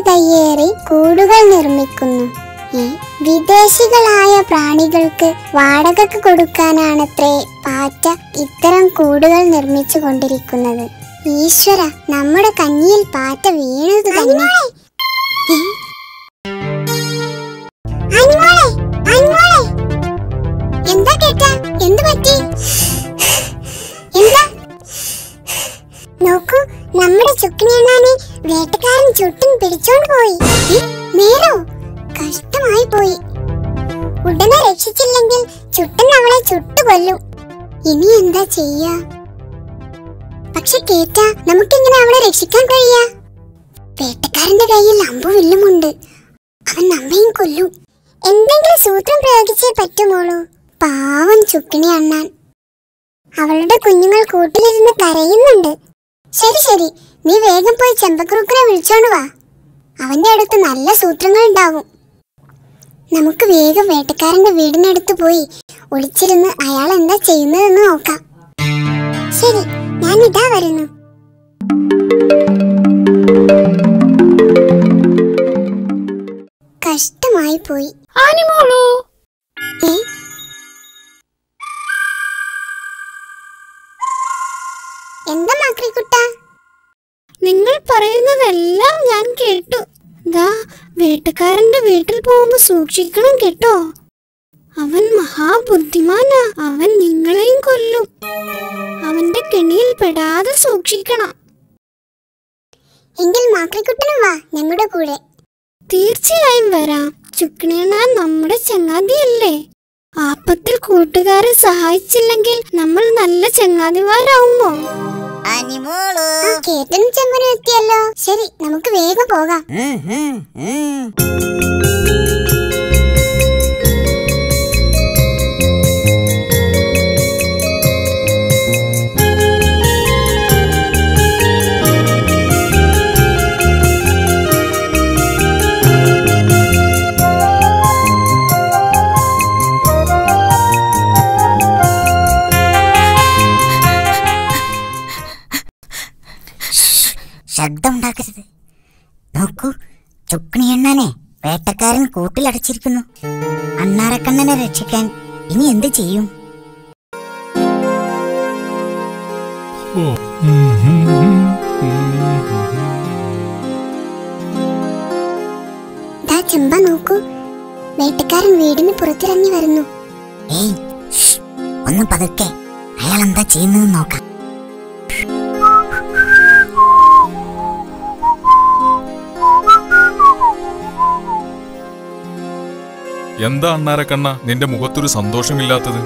കയ്യേറി കൂടുകൾ നിർമ്മിക്കുന്നു ഏ, വിദേശികളായ പ്രാണികൾക്ക് വാടകക്ക് കൊടുക്കാനാണത്രേ പാറ്റ ഇത്തരം കൂടുകൾ നിർമ്മിച്ചു കൊണ്ടിരിക്കുന്നത് ഈശ്വര നമ്മുടെ കഞ്ഞിയിൽ പാറ്റ വീണത് തന്നെ ഏ? അനിമോളെ, അനിമോളെ. എന്താ കേട്ട എന്ത് പറ്റി എന്താ നോക്കൂ നമ്മുടെ ചുക്കിനെണ്ണാനെ വേട്ടക്കാരൻ ചുട്ടും പിടിച്ചോണ്ട് പോയി ഏ, നേരോ കഷ്ടമായി പോയി ഉടനെ രക്ഷിച്ചില്ലെങ്കിൽ ചുട്ടൻ അവളെ ചുട്ടുകൊല്ലും ഇനി എന്താ ചെയ്യാ പക്ഷെ കേറ്റ നമുക്കെങ്ങനെ അവളെ രക്ഷിക്കാൻ കഴിയാ വേട്ടക്കാരന്റെ കയ്യിൽ അമ്പും വില്ലുമുണ്ട് അവൻ നമ്മയും കൊല്ലും എന്തെങ്കിലും സൂത്രം പ്രയോഗിച്ചേ പറ്റുമോളൂ പാവം ചുക്കിണി അണ്ണാൻ അവളുടെ കുഞ്ഞുങ്ങൾ കൂട്ടിലിരുന്ന് കരയുന്നുണ്ട് ശരി ശരി നീ വേഗം പോയി ചെമ്പക്കുറുക്കനെ വിളിച്ചോണ്ട് വാ അവന്റെ അടുത്ത് നല്ല സൂത്രങ്ങൾ ഉണ്ടാവും നമുക്ക് വേഗം വേട്ടക്കാരന്റെ വീടിനടുത്ത് പോയി ഒളിച്ചിരുന്ന് അയാൾ എന്താ ചെയ്യുന്നതെന്ന് നോക്കാം ശരി ഞാൻ ഇതാ വരുന്നു കഷ്ടമായി പോയി ആനിമോളൂ ഏ? എന്താ മാക്രിക്കുട്ട നിങ്ങൾ പറയുന്നതെല്ലാം ഞാൻ കേട്ടു ദാ വേട്ടക്കാരന്റെ വീട്ടിൽ പോകുമ്പോ സൂക്ഷിക്കണം കേട്ടോ അവൻ മഹാബുദ്ധിമാനാ അവൻ നിങ്ങളെയും കൊല്ലും അവന്റെ കെണിയിൽ പെടാതെ സൂക്ഷിക്കണം എങ്കിൽ മാക്രിക്കുട്ടനും വാ ഞങ്ങളുടെ കൂടെ തീർച്ചയായും വരാം ചുക്കിണേണ നമ്മുടെ ചങ്ങാതിയല്ലേ ആപത്തിൽ കൂട്ടുകാരെ സഹായിച്ചില്ലെങ്കിൽ നമ്മൾ നല്ല ചങ്ങാതിമാരാവുമോ അനിമോള് ആ കേട്ടനും ചെമ്പനും എത്തിയല്ലോ ശരി നമുക്ക് വേഗം പോകാം ഉം, ഉം, ഉം. ശബ്ദം ഉണ്ടാക്കരുത് നോക്കൂ ചുക്കിണി എണ്ണാനെ വേട്ടക്കാരൻ കൂട്ടിലടച്ചിരിക്കുന്നു അണ്ണാരക്കണ്ണനെ രക്ഷിക്കാൻ ഇനി എന്ത് ചെയ്യും ദാ ചെമ്പ നോക്കൂ വേട്ടക്കാരൻ വീടിന് പുറത്തിറങ്ങി വരുന്നു ഏയ് ഷ്, ഒന്ന് പതുക്കെ അയാൾ എന്താ ചെയ്യുന്നത് നോക്കാം എന്താ അണ്ണാരക്കണ്ണ നിന്റെ മുഖത്തൊരു സന്തോഷമില്ലാത്തത്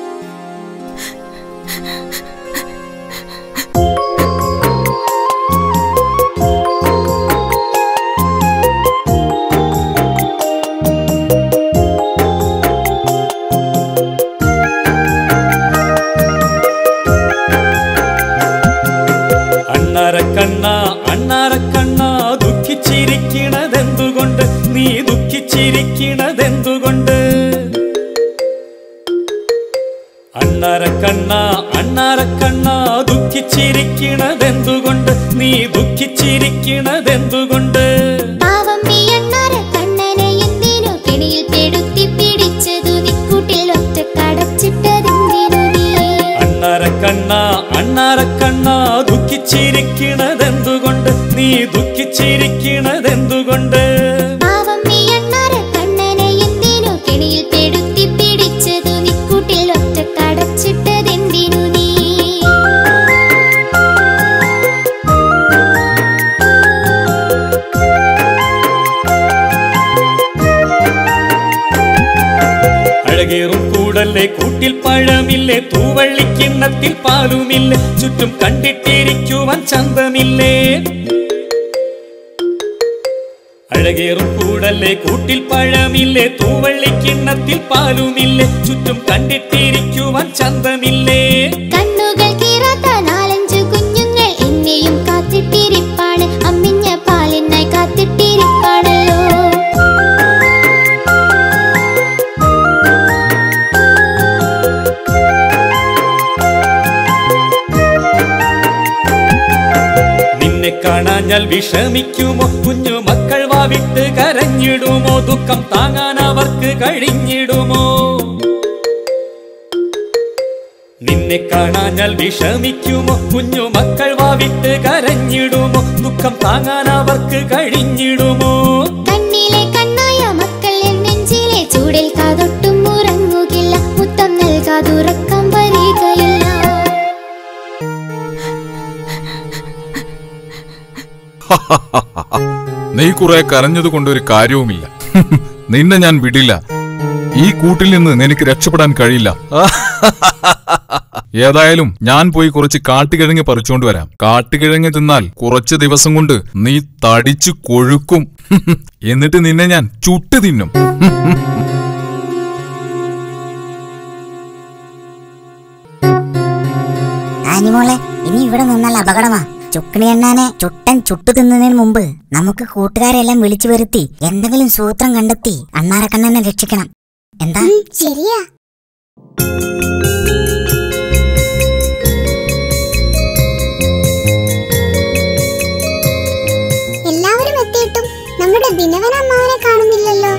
അണ്ണാരക്കണ്ണ അണ്ണാരക്കണ്ണ ദുഃഖിച്ചിരിക്കണതെന്തുകൊണ്ട് നീ ദുഃഖിച്ചിരിക്കണതെന്തുകൊണ്ട് അണ്ണാരക്കണ്ണ അണ്ണാരക്കണ്ണ ദുഃഖിച്ചിരിക്കണതെന്തുകൊണ്ട് നീ ദുഃഖിച്ചിരിക്കണതെന്തുകൊണ്ട് പാവം നീയണ്ണാര കണ്ണനെ എന്തിനു കെണിയിൽ പെടുത്തി പിടിച്ചതു നിക്കൂട്ടിൽ ഒറ്റ കടച്ചിട്ടതെന്തിനു നീ അണ്ണാരക്കണ്ണ അണ്ണാരക്കണ്ണ ദുഃഖിച്ചിരിക്കണതെന്തുകൊണ്ട് നീ ദുഃഖിച്ചിരിക്കണതെന്തുകൊണ്ട് പാവം നീയണ്ണാര കണ്ണനെ എന്തിനു കെണിയിൽ പെടുത്തി പിടിച്ചതു നിക്കൂട്ടിൽ ഒറ്റ കടച്ചിട്ടതെന്തിനു നീ അഴകേറും കൂടല്ലേ കൂട്ടിൽ പഴമില്ലേ തൂവള്ളിക്കിണ്ണത്തിൽ പാലുമില്ലേ ചുറ്റും കണ്ടിട്ടിരിക്കുവാൻ ചന്തമില്ലേ അഴകേറും കൂടല്ലേ കൂട്ടിൽ പഴമില്ലേ തൂവള്ളിക്കിണ്ണത്തിൽ പാലുമില്ലേ ചുറ്റും കണ്ടിട്ടിരിക്കുവാൻ ചന്തമില്ലേ കണ്ണുകൾ കീറാത്ത നാലഞ്ചു കുഞ്ഞുങ്ങൾ എന്നെയും കാത്തിട്ടിരിപ്പാണ് അമ്മിഞ്ഞ പാലിനായി കാത്തിട്ടിരിപ്പാണല്ലോ നിന്നെ കാണാഞ്ഞാൽ വിഷമിക്കുമോ കുഞ്ഞു മക്കൾ വാവിട്ട് കരഞ്ഞിടുമോ ദുഃഖം താങ്ങാൻ അവർക്ക് കഴിഞ്ഞിടുമോ നിന്നെ കാണാഞ്ഞാൽ വിഷമിക്കുമോ കുഞ്ഞു മക്കൾ വാവിട്ട് കരഞ്ഞിടുമോ ദുഃഖം താങ്ങാൻ അവർക്ക് കഴിഞ്ഞിടുമോ കണ്ണിലെ കണ്ണായ മക്കൾ എൻ നെഞ്ചിലെ ചൂടിൽ കാതൊട്ടും ഉറങ്ങുകില്ല മുത്തം നൽകാതുറക്കം വരികയില്ല നീ കുറെ കരഞ്ഞത് കൊണ്ടൊരു കാര്യവുമില്ല നിന്നെ ഞാൻ വിടില്ല ഈ കൂട്ടിൽ നിന്ന് നിനക്ക് രക്ഷപ്പെടാൻ കഴിയില്ല ഏതായാലും ഞാൻ പോയി കുറച്ച് കാട്ടുകിഴങ്ങ് പറിച്ചുകൊണ്ട് വരാം കാട്ടുകിഴങ്ങ് തിന്നാൽ കുറച്ച് ദിവസം കൊണ്ട് നീ തടിച്ചു കൊഴുക്കും എന്നിട്ട് നിന്നെ ഞാൻ ചുട്ടു തിന്നും ആനിമോളെ ഇനി ഇവിടെ നിന്നാൽ അപകടമാ ചുക്കിണി എണ്ണാനെ ചുട്ടൻ ചുട്ടു തിന്നതിന് മുമ്പ് നമുക്ക് കൂട്ടുകാരെല്ലാം വിളിച്ചു വരുത്തി എന്തെങ്കിലും സൂത്രം കണ്ടെത്തി അണ്ണാരക്കണ്ണനെ രക്ഷിക്കണം എന്താ ഉം, ശരിയാ എല്ലാവരും എത്തിയിട്ടും നമ്മുടെ ദിനവൻ അമ്മാവനെ കാണുന്നില്ലല്ലോ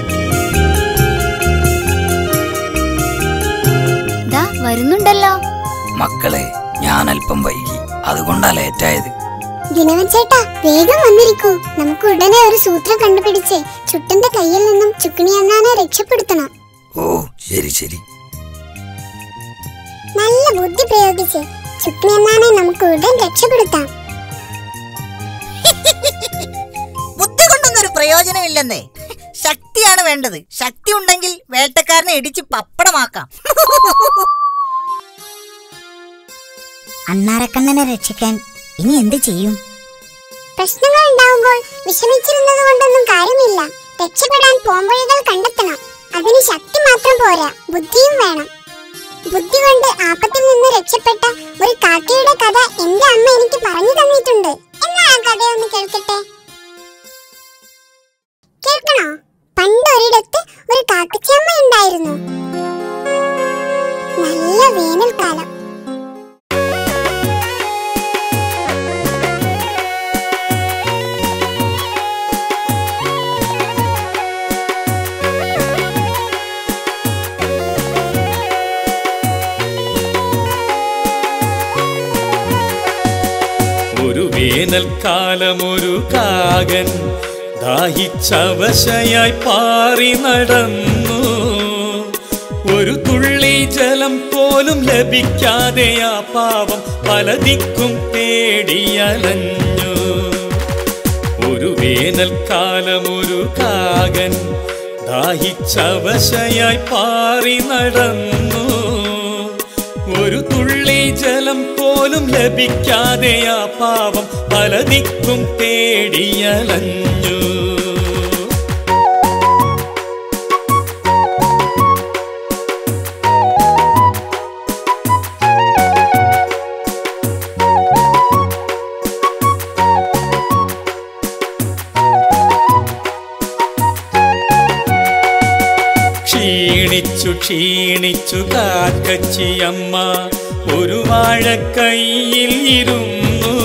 ദാ വരുന്നുണ്ടല്ലോ മക്കളെ ഞാൻ അല്പം വൈകി അതുകൊണ്ടാ ലേറ്റായത് ദിനവൻ ചേട്ടാ വേഗം വന്നിരിക്കൂ നമുക്ക് ഉടനെ ഒരു സൂത്രം കണ്ടുപിടിച്ച് ചുട്ടന്റെ കയ്യിൽ നിന്നും ചുക്കിണി അണ്ണാനെ രക്ഷപ്പെടുത്തണം ഓ ശരി ശരി നല്ല ബുദ്ധി പ്രയോഗിച്ച് ചുക്കിണി അണ്ണാനെ നമുക്ക് ഉടൻ രക്ഷപ്പെടുത്താം ബുദ്ധി കൊണ്ടൊന്നും ഒരു പ്രയോജനമില്ലെന്നേ ശക്തിയാണ് വേണ്ടത് ശക്തി ഉണ്ടെങ്കിൽ വേട്ടക്കാരനെ ഇടിച്ച് പപ്പടമാക്കാം അണ്ണാരക്കണ്ണനെ രക്ഷിക്കാൻ ഇനി എന്ത് ചെയ്യും പ്രശ്നങ്ങൾ ഉണ്ടാവുമ്പോൾ വിഷമിച്ചിരുന്നത് കൊണ്ടൊന്നും കാര്യമില്ല രക്ഷപ്പെടാൻ പോംവഴികൾ കണ്ടെത്തണം അതിന് ശക്തി മാത്രം പോരാ ബുദ്ധിയും വേണം ബുദ്ധി കൊണ്ട് ആപത്തിൽ നിന്ന് രക്ഷപ്പെട്ട ഒരു കാക്കയുടെ കഥ എന്റെ അമ്മ എനിക്ക് പറഞ്ഞു തന്നിട്ടുണ്ട് എന്നാ ആ കഥയൊന്ന് കേൾക്കട്ടെ കേൾക്കണോ പണ്ട് ഒരിടത്ത് ഒരു കാക്കച്ചമ്മ ഉണ്ടായിരുന്നു നല്ല വേനൽക്കാലം ഒരു വേനൽക്കാലം ഒരു കാകൻ ദാഹിച്ചവശയായി പാറി നടന്നു ഒരു തുള്ളി ജലം പോലും ലഭിക്കാതെ ആ പാവം പല ദിക്കും തേടിയലഞ്ഞു ഒരു വേനൽക്കാലം ഒരു കാകൻ ദാഹിച്ചവശയായി പാറി നടന്നു ഒരു തുള്ളി ജലം പോലും ലഭിക്കാതെ ആ പാവം പല ദിക്കും തേടിയലഞ്ഞു ക്ഷീണിച്ചു ക്ഷീണിച്ചു കാക്കച്ചിയമ്മ ഒരു വാഴക്കൈയിൽ ഇരുന്നു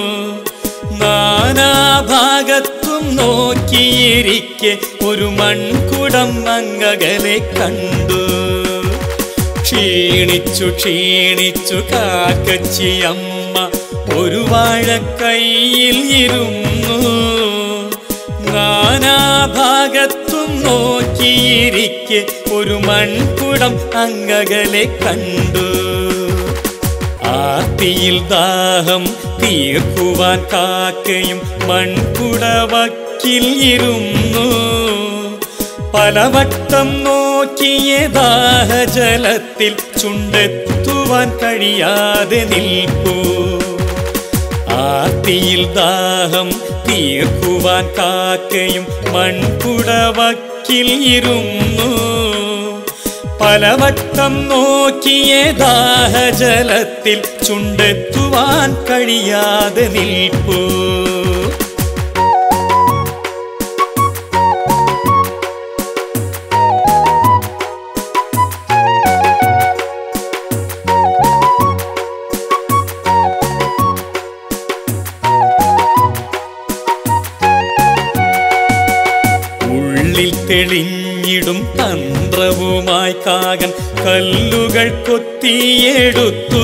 നാനാഭാഗത്തും നോക്കിയിരിക്കെ ഒരു മൺകുടം അങ്ങകലെ കണ്ടു ക്ഷീണിച്ചു ക്ഷീണിച്ചു കാക്കച്ചിയമ്മ ഒരു വാഴക്കൈയിൽ ഇരുന്നു നാനാഭാഗത്തും നോക്കിയിരിക്കെ ഒരു മൺകുടം അങ്ങകലെ കണ്ടു ആർത്തിയിൽ ദാഹം തീർക്കുവാൻ കാക്കയും മൺകുടവക്കിൽ ഇരുന്നു പലവട്ടം നോക്കിയ ദാഹജലത്തിൽ ചുണ്ടെത്തുവാൻ കഴിയാതെ നിൽപ്പൂ ആർത്തിയിൽ ദാഹം തീർക്കുവാൻ കാക്കയും മൺകുടവക്കിൽ ഇരുന്നു പലവട്ടം നോക്കിയ ദാഹജലത്തിൽ ചുണ്ടെത്തുവാൻ കഴിയാതെ നിൽപ്പൂ തെളിഞ്ഞിടും തന്ത്രവുമായി കാകൻ കല്ലുകൾ കൊത്തിയെടുത്തു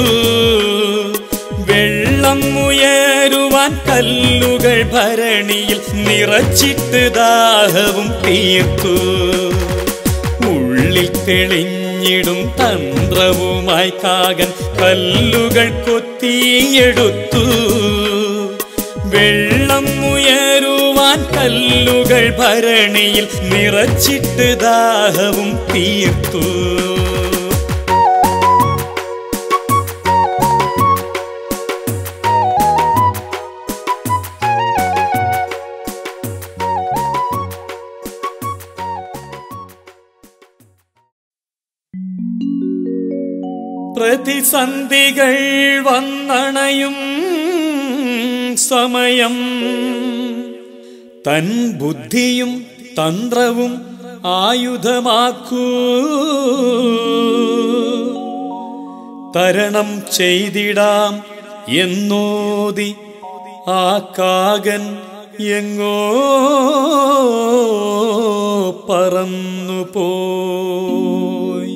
വെള്ളം ഉയരുവാൻ കല്ലുകൾ ഭരണിയിൽ നിറച്ചിട്ട് ദാഹവും തീർത്തു ഉള്ളിൽ തെളിഞ്ഞിടും തന്ത്രവുമായി കാകൻ കല്ലുകൾ കൊത്തിയെടുത്തു വെള്ളം ഉയരുവാൻ കല്ലുകൾ ഭരണിയിൽ നിറച്ചിട്ട് ദാഹവും തീർത്തു പ്രതിസന്ധികൾ വന്നണയും സമയം തൻ ബുദ്ധിയും തന്ത്രവും ആയുധമാക്കൂ തരണം ചെയ്തിടാം എന്നോതി ആ കാകൻ എങ്ങോ പറന്നു പോയി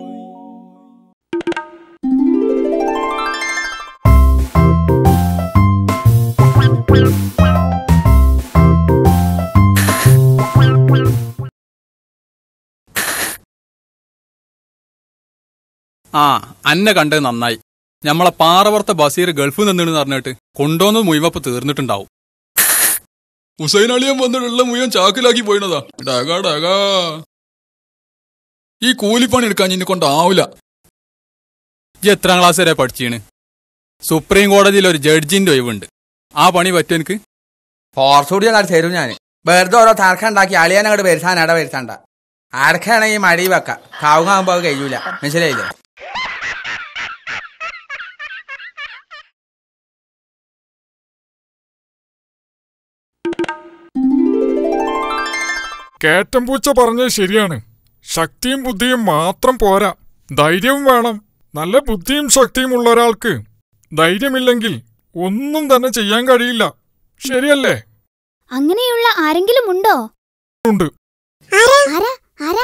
ആ അന്നെ കണ്ടത് നന്നായി ഞമ്മളെ പാറവർത്ത ബസീർ ഗൾഫിൽ നിന്നിന്ന് പറഞ്ഞിട്ട് കൊണ്ടോന്ന് മുഴുവപ്പ് തീർന്നിട്ടുണ്ടാവും ഹുസൈൻ അളിയൻ വന്നിട്ടുള്ള മുഴുവൻ ചാക്കിലാക്കി പോയിണതാ ഡകാ ഡകാ ഈ കൂലിപ്പണി എടുക്കാൻ ഇന്നെ കൊണ്ടാവൂല ഇജ്ജ് എത്രാം ക്ലാസ് വരെ പഠിച്ചീണ് സുപ്രീം കോടതിയിൽ ഒരു ജഡ്ജിന്റെ ഒഴിവുണ്ട് ആ പണി പറ്റും എനിക്ക് ഫോർസൂടി അങ്ങോട്ട് തരും ഞാൻ വെറുതെ ഓരോ തർക്കം ഉണ്ടാക്കി അളിയാൻ അങ്ങോട്ട് വരുത്താൻ ഇട വരുത്തണ്ട ആർക്കാണെങ്കിൽ മടി വെക്ക കാവുങ്ങാകുമ്പോ അത് കഴിയൂല മനസ്സിലായില്ലേ കേറ്റം പൂച്ച പറഞ്ഞത് ശരിയാണ് ശക്തിയും ബുദ്ധിയും മാത്രം പോരാ ധൈര്യവും വേണം നല്ല ബുദ്ധിയും ശക്തിയും ഉള്ള ഒരാൾക്ക് ധൈര്യമില്ലെങ്കിൽ ഒന്നും തന്നെ ചെയ്യാൻ കഴിയില്ല ശരിയല്ലേ അങ്ങനെയുള്ള ആരെങ്കിലും ഉണ്ടോ ഉണ്ട് ആരാ ആരാ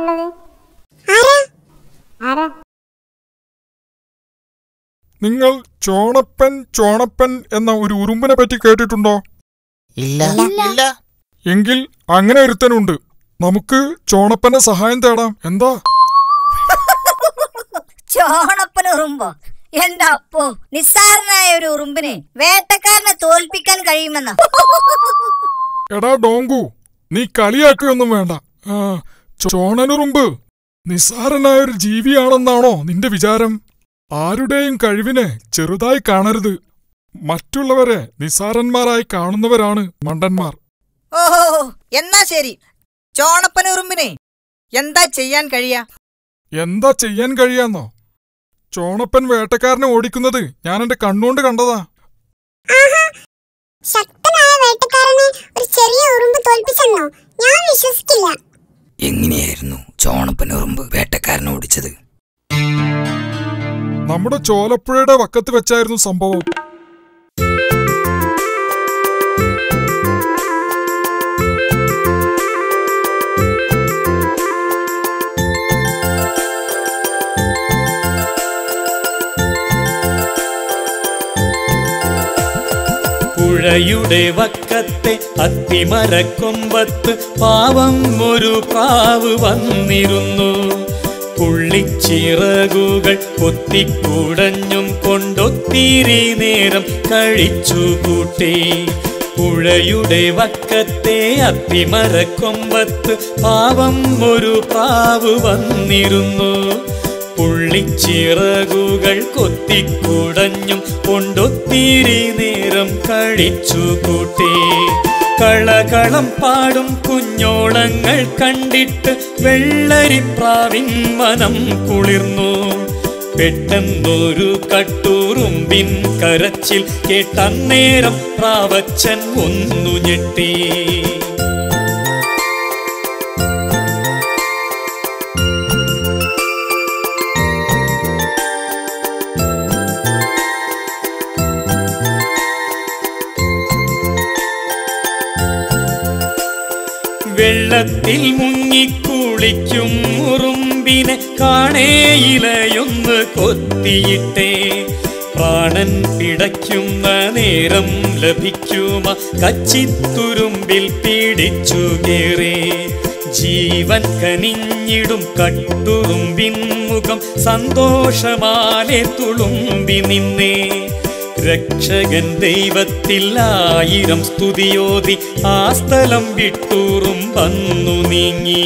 നിങ്ങൾ ചോണപ്പൻ ചോണപ്പൻ എന്ന ഒരു ഉറുമ്പിനെ പറ്റി കേട്ടിട്ടുണ്ടോ ഇല്ല ഇല്ല എങ്കിൽ അങ്ങനെ ഒരുത്തനുണ്ട് നമുക്ക് ചോണപ്പന്റെ സഹായം തേടാം എന്താ ചോണപ്പൻ ഉറുമ്പോ എന്റെ അപ്പോ നിസ്സാരനായ ഒരു ഉറുമ്പിന് വേട്ടക്കാരനെ തോൽപ്പിക്കാൻ കഴിയുമെന്നോ എടാ ഡോങ്കു നീ കളിയാക്കുകയൊന്നും വേണ്ട ആ ചോണനുറുമ്പ് നിസ്സാരനായ ഒരു ജീവിയാണെന്നാണോ നിന്റെ വിചാരം ആരുടെയും കഴിവിനെ ചെറുതായി കാണരുത് മറ്റുള്ളവരെ നിസ്സാരന്മാരായി കാണുന്നവരാണ് മണ്ടന്മാർ ഓഹോ എന്നാ ശരി ചോണപ്പൻ ഉറുമ്പിനെ എന്താ ചെയ്യാൻ കഴിയാ എന്താ ചെയ്യാൻ കഴിയാന്നോ ചോണപ്പൻ വേട്ടക്കാരനെ ഓടിക്കുന്നത് ഞാൻ എന്റെ കണ്ണുകൊണ്ട് കണ്ടതാ ശക്തനായ വേട്ടക്കാരനെ ഒരു ചെറിയ ഉറുമ്പ് തോൽപ്പിച്ചെന്നോ ഞാൻ വിശ്വസിക്കില്ല എങ്ങനെയായിരുന്നു ചോണപ്പനുറുമ്പ് വേട്ടക്കാരനെ ഓടിച്ചത് നമ്മുടെ ചോലപ്പുഴയുടെ വക്കത്ത് വെച്ചായിരുന്നു സംഭവം പുഴയുടെ വക്കത്തെ അത്തിമരക്കൊമ്പത്ത് പാവം ഒരു പ്രാവ് വന്നിരുന്നു പുള്ളിച്ചിറകുകൾ കൊത്തിക്കുടഞ്ഞും കൊണ്ടൊത്തിരി നേരം കഴിച്ചു കൂട്ടി പുഴയുടെ വക്കത്തെ അത്തിമരക്കൊമ്പത്ത് പാവം ഒരു പ്രാവ് വന്നിരുന്നു പുള്ളിച്ചിറകുകൾ കൊത്തിക്കുടഞ്ഞും കൊണ്ടൊത്തിരി നേരം കഴിച്ചു കൂട്ടി കളകളം പാടും കുഞ്ഞോളങ്ങൾ കണ്ടിട്ട് വെള്ളരിപ്രാവിൻ മനം കുളിർന്നു പെട്ടെന്നൊരു കട്ടൂറുമ്പിൻ കരച്ചിൽ കേട്ടന്നേരം പ്രാവച്ചൻ ഒന്നു ഞെട്ടി വെള്ളത്തിൽ മുങ്ങിക്കുളിക്കും ഉറുമ്പിനെ കാണേയിലയൊന്ന് കൊത്തിയിട്ടേ പ്രാണൻ പിടയ്ക്കുന്ന നേരം ലഭിക്കുമ കച്ചിത്തുരുമ്പിൽ പിടിച്ചു കേറേ ജീവൻ കനിഞ്ഞിടും കട്ടുറുമ്പിൻ മുഖം സന്തോഷമാലെ തുളുമ്പി നിന്നേ രക്ഷകൻ ദൈവത്തിൽ ആയിരം സ്തുതിയോതി ആ സ്ഥലം വിട്ടൂറും വന്നു നീങ്ങി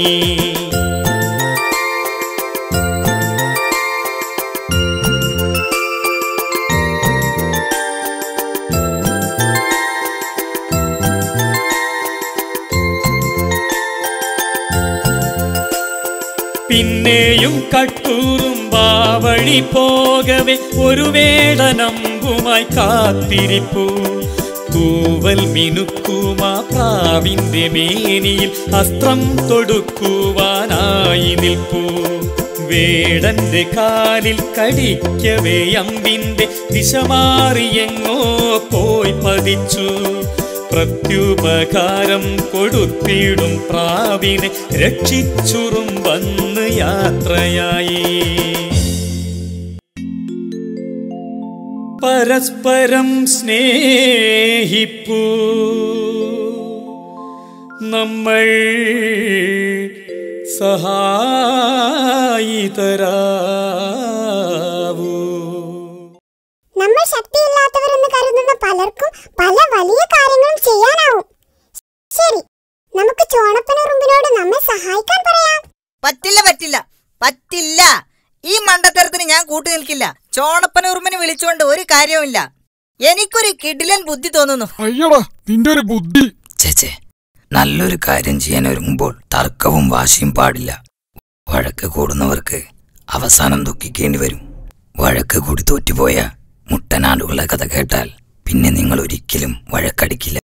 പിന്നെയും കട്ടൂറും ബാവഴി പോകവെ ഒരു വേടനമ്പുമായി കാത്തിരിപ്പു തൂവൽ മിനുക്കുമാ പ്രാവിന്റെ മേനിയിൽ അസ്ത്രം തൊടുക്കുവാനായി നിൽപ്പൂ വേടന്റെ കാലിൽ കടിക്കവേ അമ്പിന്റെ ദിശ മാറിയെങ്ങോ പോയി പതിച്ചു പ്രത്യുപകാരം കൊടുത്തിടും പ്രാവിനെ രക്ഷിച്ചുറും വന്ന് യാത്രയായി പരസ്പരം സ്നേഹിപ്പൂ നമ്മൾ സഹായിതരാവൂ നമ്മൾ ശക്തിയില്ലാത്തവരെന്ന് കരുതുന്ന പലർക്കും പല വലിയ കാര്യങ്ങളും ചെയ്യാനാവും ശരി നമുക്ക് ചോണപ്പനുറുമ്പിനോട് നമ്മെ സഹായിക്കാൻ പറയാം പറ്റില്ല പറ്റില്ല പറ്റില്ല ഈ മണ്ടത്തരത്തിന് ഞാൻ കൂട്ടു നിൽക്കില്ല ചോണപ്പന ഉറുമ്പിനെ വിളിച്ചുകൊണ്ട് ഒരു കാര്യവുമില്ല എനിക്കൊരു കിടിലൻ ബുദ്ധി തോന്നുന്നു അയ്യടാ നിന്റെ ഒരു ബുദ്ധി ചേച്ചേ നല്ലൊരു കാര്യം ചെയ്യാൻ ഒരുങ്ങുമ്പോൾ തർക്കവും വാശിയും പാടില്ല വഴക്ക് കൂടുന്നവർക്ക് അവസാനം ദുഃഖിക്കേണ്ടി വരും വഴക്ക് കൂടി തോറ്റുപോയ മുട്ടനാടുകളുടെ കഥ കേട്ടാൽ പിന്നെ നിങ്ങൾ ഒരിക്കലും വഴക്കടിക്കില്ല